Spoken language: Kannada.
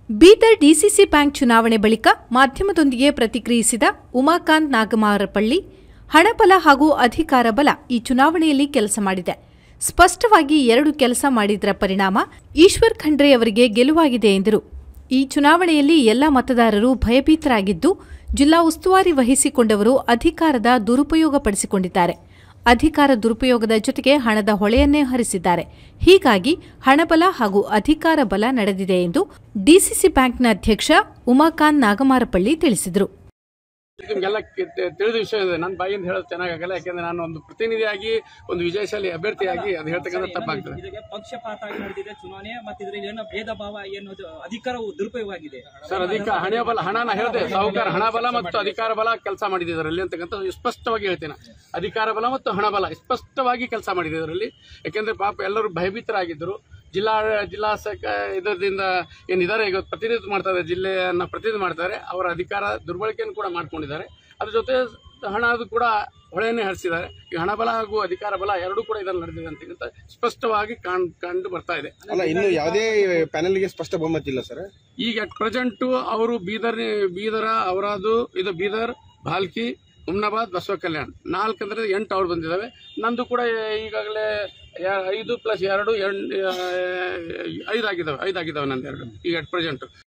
ಬೀದರ್ ಡಿಸಿಸಿ ಬ್ಯಾಂಕ್ ಚುನಾವಣೆ ಬಳಿಕ ಮಾಧ್ಯಮದೊಂದಿಗೆ ಪ್ರತಿಕ್ರಿಯಿಸಿದ ಉಮಾಕಾಂತ್ ನಾಗಮಾರಪಳ್ಳಿ ಹಣಬಲ ಹಾಗೂ ಅಧಿಕಾರ ಬಲ ಈ ಚುನಾವಣೆಯಲ್ಲಿ ಕೆಲಸ ಮಾಡಿದೆ ಸ್ಪಷ್ಟವಾಗಿ ಎರಡು ಕೆಲಸ ಮಾಡಿದರ ಪರಿಣಾಮ ಈಶ್ವರ್ ಖಂಡ್ರೆ ಅವರಿಗೆ ಗೆಲುವಾಗಿದೆ ಎಂದರು ಈ ಚುನಾವಣೆಯಲ್ಲಿ ಎಲ್ಲ ಮತದಾರರು ಭಯಭೀತರಾಗಿದ್ದು ಜಿಲ್ಲಾ ಉಸ್ತುವಾರಿ ವಹಿಸಿಕೊಂಡವರು ಅಧಿಕಾರದ ದುರುಪಯೋಗ ಪಡಿಸಿಕೊಂಡಿದ್ದಾರೆ ಅಧಿಕಾರ ದುರುಪಯೋಗದ ಜೊತೆಗೆ ಹಣದ ಹೊಳೆಯನ್ನೇ ಹರಿಸಿದ್ದಾರೆ ಹೀಗಾಗಿ ಹಣಬಲ ಹಾಗೂ ಅಧಿಕಾರ ಬಲ ನಡೆದಿದೆ ಎಂದು ಡಿಸಿಸಿ ಬ್ಯಾಂಕ್ನ ಅಧ್ಯಕ್ಷ ಉಮಾಕಾಂತ್ ನಾಗಮಾರಪಳ್ಳಿ ತಿಳಿಸಿದರು ನಿಮ್ಗೆಲ್ಲ ಕೆ- ತೆ- ತಿಳಿದ ವಿಷಯ ಇದೆ ನನ್ನ ಬಾಯಿಂದ ಹೇಳೋದು ಚೆನ್ನಾಗಲ್ಲ ಯಾಕೆಂದ್ರೆ ನಾನು ಒಂದು ಪ್ರತಿನಿಧಿಯಾಗಿ ಒಂದು ವಿಜಯಶಾಲಿ ಅಭ್ಯರ್ಥಿಯಾಗಿ ಅದು ಹೇಳ್ತಕ್ಕಂಥ ತಪ್ಪಾಗ್ತದೆ ಇದಕ್ಕೆ ಪಕ್ಷಪಾತ ಆಗಿ ನಡೆದಿದೆ ಚುನಾವಣೆ ಮತ್ತೆ ಇದರಲ್ಲಿ ಏನೋ ಭೇದ ಭಾವ ಎನ್ನುವುದು ಅಧಿಕಾರವು ದುರುಪಯೋಗ ಆಗಿದೆ ಸರ್ ಅಧಿಕಾರ ಹಣ ಬಲ ಹಣ ನಾ ಹೇಳಿದೆ ಸಾಹುಕಾರ ಹಣ ಬಲ ಮತ್ತು ಅಧಿಕಾರ ಬಲ ಕೆಲಸ ಮಾಡಿದೆ ಇದರಲ್ಲಿ ಅಂತಕ್ಕಂಥ ಸ್ಪಷ್ಟವಾಗಿ ಹೇಳ್ತೇನೆ ಅಧಿಕಾರ ಬಲ ಮತ್ತು ಹಣ ಬಲ ಸ್ಪಷ್ಟವಾಗಿ ಕೆಲಸ ಮಾಡಿದೆ ಇದರಲ್ಲಿ ಯಾಕೆಂದ್ರೆ ಪಾಪ ಎಲ್ಲರೂ ಭಯಭೀತರಾಗಿದ್ದರು ಜಿಲ್ಲಾ ಜಿಲ್ಲಾ ಸಕ ಇದರಿಂದ ಏನಿದ್ದಾರೆ ಈಗ ಪ್ರತಿನಿಧಿತ್ವ ಮಾಡ್ತಾರೆ ಜಿಲ್ಲೆಯನ್ನ ಪ್ರತಿನಿಧಿ ಮಾಡ್ತಾರೆ ಅವರ ಅಧಿಕಾರ ದುರ್ಬಳಕೆಯನ್ನು ಕೂಡ ಮಾಡ್ಕೊಂಡಿದ್ದಾರೆ ಅದ್ರ ಜೊತೆ ಹಣ ಅದು ಕೂಡ ಹೊಳೆಯನ್ನೇ ಹರಿಸಿದ್ದಾರೆ ಈ ಹಣ ಬಲ ಹಾಗೂ ಅಧಿಕಾರ ಬಲ ಎರಡೂ ಕೂಡ ಇದರಲ್ಲಿ ನಡೆದಿದೆ ಅಂತಕ್ಕಂಥ ಸ್ಪಷ್ಟವಾಗಿ ಕಾಣ್ ಕಂಡು ಬರ್ತಾ ಇದೆ ಅಲ್ಲ ಇನ್ನು ಯಾವುದೇ ಪ್ಯಾನೆಲ್ಗೆ ಸ್ಪಷ್ಟ ಬಹುಮತ ಇಲ್ಲ ಸರ್ ಈಗ ಅಟ್ ಪ್ರೆಸೆಂಟ್ ಅವರು ಬೀದರ್ ಬೀದರ ಅವರಾದು ಇದು ಬೀದರ್ ಭಾಲ್ಕಿ ಹುಮ್ನಾಬಾದ್ ಬಸವ ಕಲ್ಯಾಣ್ ನಾಲ್ಕು ಅಂದ್ರೆ ಎಂಟು ಅವ್ರು ಬಂದಿದ್ದಾವೆ ನಂದು ಕೂಡ ಈಗಾಗಲೇ ಯಾ- ಐದು ಪ್ಲಸ್ ಎರಡು ಎಂಟು ಐದು ಆಗಿದ್ದಾವೆ ಐದು ಆಗಿದ್ದಾವೆ ನಂದು ಎರಡು ಈಗ ಅಟ್ ಪ್ರೆಸೆಂಟ್